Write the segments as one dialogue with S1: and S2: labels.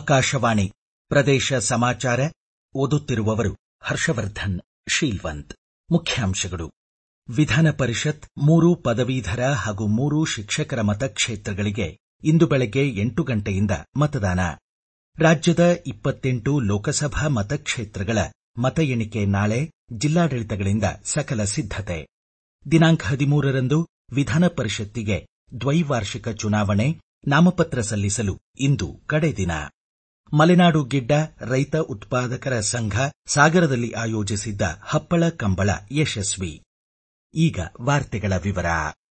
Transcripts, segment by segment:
S1: ಆಕಾಶವಾಣಿ ಪ್ರದೇಶ ಸಮಾಚಾರ ಓದುತ್ತಿರುವವರು ಹರ್ಷವರ್ಧನ್ ಶೀಲ್ವಂತ್ ಮುಖ್ಯಾಂಶಗಳು ವಿಧಾನ ಪರಿಷತ್ ಮೂರು ಪದವೀಧರ ಹಾಗೂ ಮೂರು ಶಿಕ್ಷಕರ ಮತಕ್ಷೇತ್ರಗಳಿಗೆ ಇಂದು ಬೆಳಗ್ಗೆ ಎಂಟು ಗಂಟೆಯಿಂದ ಮತದಾನ ರಾಜ್ಯದ ಇಪ್ಪತ್ತೆಂಟು ಲೋಕಸಭಾ ಮತಕ್ಷೇತ್ರಗಳ ಮತ ಎಣಿಕೆ ನಾಳೆ ಜಿಲ್ಲಾಡಳಿತಗಳಿಂದ ಸಕಲ ಸಿದ್ಧತೆ ದಿನಾಂಕ ಹದಿಮೂರರಂದು ವಿಧಾನ ಪರಿಷತ್ತಿಗೆ ದ್ವೈವಾರ್ಷಿಕ ಚುನಾವಣೆ ನಾಮಪತ್ರ ಸಲ್ಲಿಸಲು ಇಂದು ಕಡೆ ದಿನ ಮಲೆನಾಡು ಗಿಡ್ಡ ರೈತ ಉತ್ಪಾದಕರ ಸಂಘ ಸಾಗರದಲ್ಲಿ ಆಯೋಜಿಸಿದ್ದ ಹಪ್ಪಳ ಕಂಬಳ ಯಶಸ್ವಿ ಈಗ ವಾರ್ತೆಗಳ ವಿವರ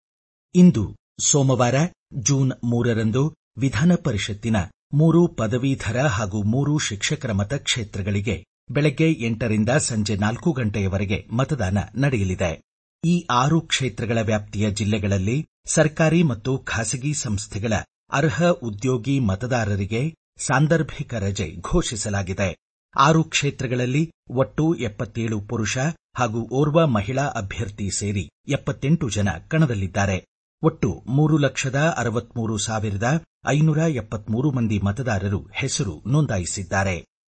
S1: ಇಂದು ಸೋಮವಾರ ಜೂನ್ ಮೂರರಂದು ವಿಧಾನ ಪರಿಷತ್ತಿನ ಮೂರು ಪದವೀಧರ ಹಾಗೂ ಮೂರು ಶಿಕ್ಷಕರ ಮತಕ್ಷೇತ್ರಗಳಿಗೆ ಬೆಳಗ್ಗೆ ಎಂಟರಿಂದ ಸಂಜೆ ನಾಲ್ಕು ಗಂಟೆಯವರೆಗೆ ಮತದಾನ ನಡೆಯಲಿದೆ ಈ ಆರು ಕ್ಷೇತ್ರಗಳ ವ್ಯಾಪ್ತಿಯ ಜಿಲ್ಲೆಗಳಲ್ಲಿ ಸರ್ಕಾರಿ ಮತ್ತು ಖಾಸಗಿ ಸಂಸ್ಥೆಗಳ ಅರ್ಹ ಉದ್ಯೋಗಿ ಮತದಾರರಿಗೆ ಸಾಂದರ್ಭಿಕ ರಜೆ ಘೋಷಿಸಲಾಗಿದೆ ಆರು ಕ್ಷೇತ್ರಗಳಲ್ಲಿ ಒಟ್ಟು ಎಪ್ಪತ್ತೇಳು ಪುರುಷ ಹಾಗೂ ಓರ್ವ ಮಹಿಳಾ ಅಭ್ಯರ್ಥಿ ಸೇರಿ ಎಪ್ಪತ್ತೆಂಟು ಜನ ಕಣದಲ್ಲಿದ್ದಾರೆ ಒಟ್ಟು ಮೂರು ಲಕ್ಷದ ಅರವತ್ಮೂರು ಸಾವಿರದ ಐನೂರ ಎಪ್ಪತ್ಮೂರು ಮಂದಿ ಮತದಾರರು ಹೆಸರು ನೋಂದಾಯಿಸಿದ್ದಾರೆ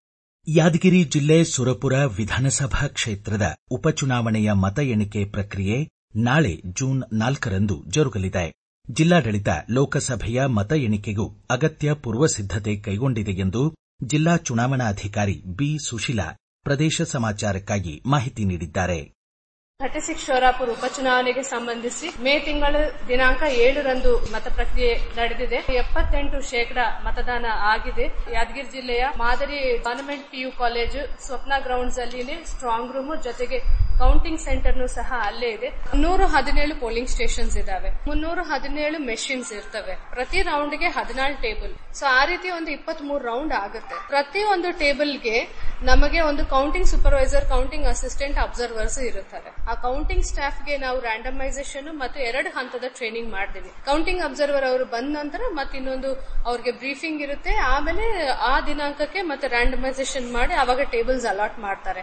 S1: ಯಾದಗಿರಿ ಜಿಲ್ಲೆ ಸುರಪುರ ವಿಧಾನಸಭಾ ಕ್ಷೇತ್ರದ ಉಪಚುನಾವಣೆಯ ಮತ ಎಣಿಕೆ ಪ್ರಕ್ರಿಯೆ ನಾಳೆ ಜೂನ್ ನಾಲ್ಕರಂದು ಜರುಗಲಿದೆ ಜಿಲ್ಲಾಡಳಿತ ಲೋಕಸಭೆಯ ಮತ ಎಣಿಕೆಗೂ ಅಗತ್ಯ ಪೂರ್ವಸಿದ್ಧತೆ ಕೈಗೊಂಡಿದೆ ಎಂದು ಜಿಲ್ಲಾ ಚುನಾವಣಾಧಿಕಾರಿ ಬಿ ಸುಶೀಲಾ ಪ್ರದೇಶ ಸಮಾಚಾರಕ್ಕಾಗಿ ಮಾಹಿತಿ ನೀಡಿದ್ದಾರೆ
S2: ಥರ್ಟಿ ಸಿಕ್ಸ್ ಶೋರಾಪುರ ಉಪಚುನಾವಣೆಗೆ ಸಂಬಂಧಿಸಿ ಮೇ ತಿಂಗಳ ದಿನಾಂಕ ಏಳರಂದು ಮತ ಪ್ರಕ್ರಿಯೆ ನಡೆದಿದೆ ಎಪ್ಪತ್ತೆಂಟು ಶೇಕಡ ಮತದಾನ ಆಗಿದೆ ಯಾದಗಿರಿ ಜಿಲ್ಲೆಯ ಮಾದರಿ government PU college Swapna grounds ಅಲ್ಲಿ ಸ್ಟ್ರಾಂಗ್ ರೂಮ್ ಜೊತೆಗೆ ಕೌಂಟಿಂಗ್ ಸೆಂಟರ್ನು ಸಹ ಅಲ್ಲೇ ಇದೆ ಮುನ್ನೂರ ಹದಿನೇಳು ಪೋಲಿಂಗ್ ಸ್ಟೇಷನ್ಸ್ ಇದಾವೆ ಮುನ್ನೂರ ಹದಿನೇಳು ಮೆಷಿನ್ಸ್ ಇರ್ತವೆ ಪ್ರತಿ ರೌಂಡ್ಗೆ ಹದಿನಾಲ್ಕು ಟೇಬಲ್ ಸೊ ಆ ರೀತಿ ಒಂದು ಇಪ್ಪತ್ತ್ ಮೂರು ರೌಂಡ್ ಆಗುತ್ತೆ ಪ್ರತಿ ಒಂದು ಟೇಬಲ್ಗೆ ನಮಗೆ ಒಂದು counting supervisor counting assistant observers ಇರುತ್ತಾರೆ ಆ ಕೌಂಟಿಂಗ್ ಸ್ಟಾಫ್ಗೆ ನಾವು ರ್ಯಾಂಡಮೈಸೇಷನ್ ಮತ್ತು ಎರಡು ಹಂತದ ಟ್ರೈನಿಂಗ್ ಮಾಡ್ತೀವಿ ಕೌಂಟಿಂಗ್ ಅಬ್ಸರ್ವರ್ ಅವರು ಬಂದ ನಂತರ ಮತ್ತೆ ಇನ್ನೊಂದು ಅವ್ರಿಗೆ ಬ್ರೀಫಿಂಗ್ ಇರುತ್ತೆ ಆಮೇಲೆ ಆ ದಿನಾಂಕಕ್ಕೆ ಮತ್ತೆ ರ್ಯಾಂಡಮೈಸೇಷನ್ ಮಾಡಿ ಅವಾಗ ಟೇಬಲ್ಸ್ ಅಲಾಟ್ ಮಾಡ್ತಾರೆ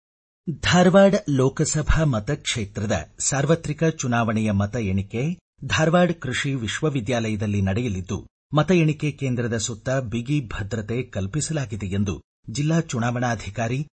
S1: ಧಾರವಾಡ ಲೋಕಸಭಾ ಮತಕ್ಷೇತ್ರದ ಸಾರ್ವತ್ರಿಕ ಚುನಾವಣೆಯ ಮತ ಎಣಿಕೆ ಧಾರವಾಡ ಕೃಷಿ ವಿಶ್ವವಿದ್ಯಾಲಯದಲ್ಲಿ ನಡೆಯಲಿದ್ದು ಮತ ಎಣಿಕೆ ಕೇಂದ್ರದ ಸುತ್ತ ಬಿಗಿ ಭದ್ರತೆ ಕಲ್ಪಿಸಲಾಗಿದೆ ಎಂದು ಜಿಲ್ಲಾ ಚುನಾವಣಾಧಿಕಾರಿ